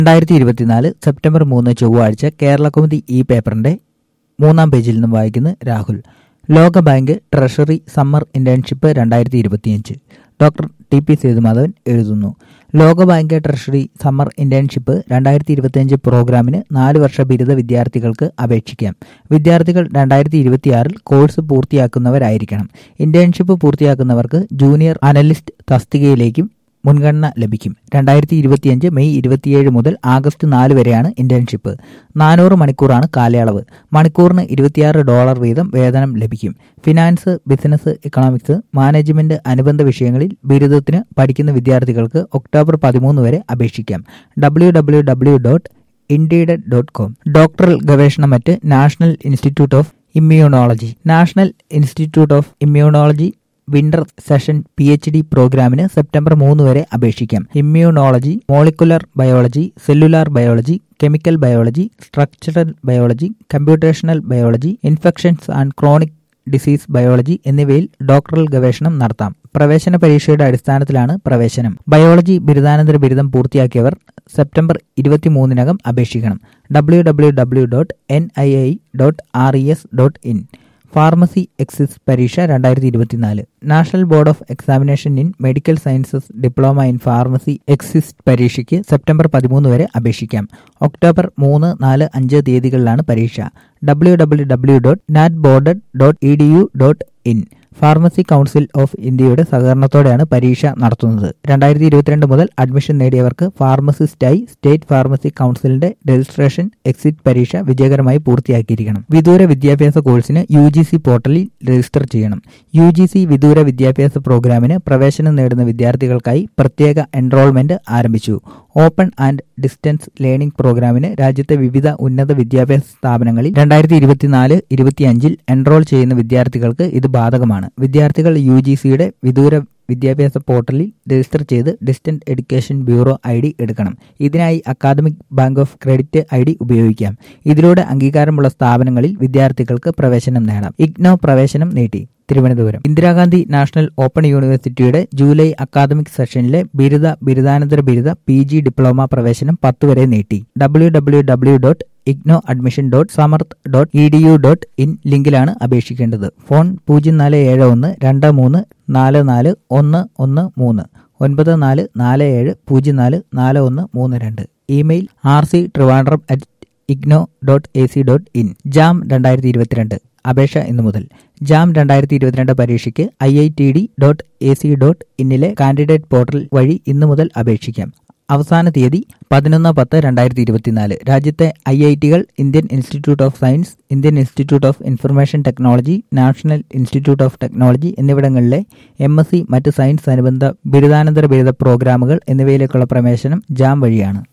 രണ്ടായിരത്തി ഇരുപത്തിനാല് സെപ്റ്റംബർ മൂന്ന് ചൊവ്വാഴ്ച കേരളകൗമുദി ഈ പേപ്പറിന്റെ മൂന്നാം പേജിൽ നിന്നും വായിക്കുന്ന രാഹുൽ ലോകബാങ്ക് ട്രഷറി സമ്മർ ഇന്റേൺഷിപ്പ് രണ്ടായിരത്തി ഇരുപത്തിയഞ്ച് ഡോക്ടർ ടി പി സേതുമാധവൻ എഴുതുന്നു ലോകബാങ്ക് ട്രഷറി സമ്മർ ഇന്റേൺഷിപ്പ് രണ്ടായിരത്തി ഇരുപത്തിയഞ്ച് പ്രോഗ്രാമിന് നാല് വർഷ ബിരുദ വിദ്യാർത്ഥികൾക്ക് അപേക്ഷിക്കാം വിദ്യാർത്ഥികൾ രണ്ടായിരത്തി ഇരുപത്തിയാറിൽ കോഴ്സ് പൂർത്തിയാക്കുന്നവരായിരിക്കണം ഇന്റേൺഷിപ്പ് പൂർത്തിയാക്കുന്നവർക്ക് ജൂനിയർ അനലിസ്റ്റ് തസ്തികയിലേക്കും മുൻഗണന ലഭിക്കും രണ്ടായിരത്തി ഇരുപത്തിയഞ്ച് മെയ് ഇരുപത്തിയേഴ് മുതൽ ആഗസ്റ്റ് നാല് വരെയാണ് ഇന്റേൺഷിപ്പ് നാനൂറ് മണിക്കൂറാണ് കാലയളവ് മണിക്കൂറിന് ഇരുപത്തിയാറ് ഡോളർ വീതം വേതനം ലഭിക്കും ഫിനാൻസ് ബിസിനസ് എക്കണോമിക്സ് മാനേജ്മെന്റ് അനുബന്ധ വിഷയങ്ങളിൽ ബിരുദത്തിന് പഠിക്കുന്ന വിദ്യാർത്ഥികൾക്ക് ഒക്ടോബർ പതിമൂന്ന് വരെ അപേക്ഷിക്കാം W W W dot indeed dot com doctoral ഗവേഷണം മറ്റ് national institute of immunology national institute of immunology winter session P H D പ്രോഗ്രാമിന് സെപ്റ്റംബർ മൂന്ന് വരെ അപേക്ഷിക്കാം immunology molecular biology cellular biology chemical biology structural biology computational biology infections and chronic disease biology എന്നിവയിൽ ഡോക്ടറൽ ഗവേഷണം നടത്താം പ്രവേശന പരീക്ഷയുടെ അടിസ്ഥാനത്തിലാണ് പ്രവേശനം ബയോളജി ബിരുദാനന്തര ബിരുദം പൂർത്തിയാക്കിയവർ സെപ്റ്റംബർ ഇരുപത്തിമൂന്നിനകം അപേക്ഷിക്കണം W W W dot N I I dot R E S dot in pharmacy exit പരീക്ഷ രണ്ടായിരത്തി ഇരുപത്തിനാല് national board of examination in medical sciences diploma in pharmacy exit പരീക്ഷയ്ക്ക് സെപ്റ്റംബർ പതിമൂന്ന് വരെ അപേക്ഷിക്കാം ഒക്ടോബർ മൂന്ന് നാല് അഞ്ച് തീയതികളിലാണ് പരീക്ഷ W W W dot nat board dot E D U dot in pharmacy council of ഇന്ത്യയുടെ സഹകരണത്തോടെയാണ് പരീക്ഷ നടത്തുന്നത് രണ്ടായിരത്തി ഇരുപത്തിരണ്ട് മുതൽ അഡ്മിഷൻ നേടിയവർക്ക് ഫാർമസിസ്റ്റായി സ്റ്റേറ്റ് ഫാർമസി കൗൺസിലിന്റെ രജിസ്ട്രേഷൻ എക്സിറ്റ് പരീക്ഷ വിജയകരമായി പൂർത്തിയാക്കിയിരിക്കണം വിദൂര വിദ്യാഭ്യാസ കോഴ്സിന് യു ജി സി പോർട്ടലിൽ രജിസ്റ്റർ ചെയ്യണം യു ജി സി വിദൂര വിദ്യാഭ്യാസ പ്രോഗ്രാമിന് പ്രവേശനം നേടുന്ന വിദ്യാർത്ഥികൾക്കായി പ്രത്യേക എൻറോൾമെന്റ് ആരംഭിച്ചു ഓപ്പൺ ആൻഡ് ഡിസ്റ്റൻസ് ലേണിംഗ് പ്രോഗ്രാമിന് രാജ്യത്തെ വിവിധ ഉന്നത വിദ്യാഭ്യാസ സ്ഥാപനങ്ങളിൽ രണ്ടായിരത്തി ഇരുപത്തിനാല് ഇരുപത്തിയഞ്ചിൽ എൻറോൾ ചെയ്യുന്ന വിദ്യാർത്ഥികൾക്ക് ഇത് ബാധകമാണ് വിദ്യാർത്ഥികൾ യു ജി സിയുടെ വിദൂര വിദ്യാഭ്യാസ പോർട്ടലിൽ രജിസ്റ്റർ ചെയ്ത് distant education bureau I D എടുക്കണം ഇതിനായി academic bank of credit I D ഉപയോഗിക്കാം ഇതിലൂടെ അംഗീകാരമുള്ള സ്ഥാപനങ്ങളിൽ വിദ്യാർത്ഥികൾക്ക് പ്രവേശനം നേടാം ഇഗ്നോ പ്രവേശനം നീട്ടി തിരുവനന്തപുരം ഇന്ദിരാഗാന്ധി നാഷണൽ ഓപ്പൺ യൂണിവേഴ്സിറ്റിയുടെ ജൂലൈ അക്കാദമിക് സെഷനിലെ ബിരുദ ബിരുദാനന്തര ബിരുദ പി ജി ഡിപ്ലോമ പ്രവേശനം പത്ത് വരെ നീട്ടി W W W dot IGNOU admission dot Samarth dot E D U dot in ലിങ്കിലാണ് അപേക്ഷിക്കേണ്ടത് ഫോൺ പൂജ്യം നാല് ഏഴ് ഒന്ന് രണ്ട് മൂന്ന് നാല് നാല് ഒന്ന് ഒന്ന് മൂന്ന് ഒൻപത് നാല് നാല് ഏഴ് പൂജ്യം നാല് നാല് ഒന്ന് മൂന്ന് രണ്ട് email R C Trivandrum at IGNOU dot A C dot in JAM രണ്ടായിരത്തി ഇരുപത്തിരണ്ട് അപേക്ഷ ഇന്നു മുതൽ ജാം രണ്ടായിരത്തി ഇരുപത്തിരണ്ട് പരീക്ഷയ്ക്ക് I I T D dot A C dot ഇന്നിലെ കാൻഡിഡേറ്റ് പോർട്ടൽ വഴി ഇന്നു മുതൽ അപേക്ഷിക്കാം അവസാന തീയതി പതിനൊന്ന് പത്ത് രണ്ടായിരത്തി ഇരുപത്തിനാല് രാജ്യത്തെ ഐ ഐ ടികൾ Indian institute of science Indian institute of information technology national institute of technology എന്നിവിടങ്ങളിലെ എം എസ് സി മറ്റ് സയൻസ് അനുബന്ധ ബിരുദാനന്തര ബിരുദ പ്രോഗ്രാമുകൾ എന്നിവയിലേക്കുള്ള പ്രവേശനം ജാം വഴിയാണ്